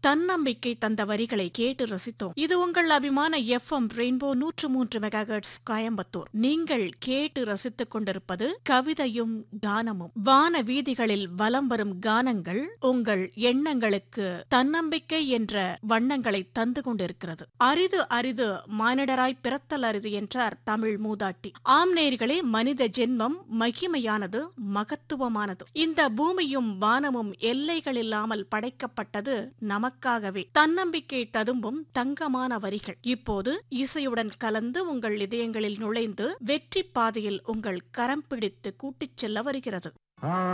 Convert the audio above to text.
தன்னம்பிக்கை தந்த வரிகளை கேட்டு ரசித்தோம் இது உங்கள் அபிமான எஃப்எம் ரெயின்போ நூற்று மூன்று மெகாஹெர்ட்ஸ் கோயம்புத்தூர் நீங்கள் கேட்டு ரசித்துக் கொண்டிருப்பது கவிதையும் கானமும் வான வீதிகளில் வலம் வரும் கானங்கள் உங்கள் எண்ணங்களுக்கு தன்னம்பிக்கை என்ற வண்ணங்களை தந்து கொண்டிருக்கிறது அரிது அரிது மானிடராய் பிறத்தல் அரிது என்றார் தமிழ் மூதாட்டி ஆம் நேர்களே மனித ஜென்மம் மகிமையானது மகத்துவமானது இந்த பூமியும் வானமும் எல்லைகள் இல்லாமல் படைக்கப்பட்டது நமக்காகவே தன்னம்பிக்கை ததும்பும் தங்கமான வரிகள் இப்போது இசையுடன் கலந்து உங்கள் இதயங்களில் நுழைந்து வெற்றி பாதையில் உங்கள் கரம் பிடித்து கூட்டிச் செல்ல வருகிறது ஆ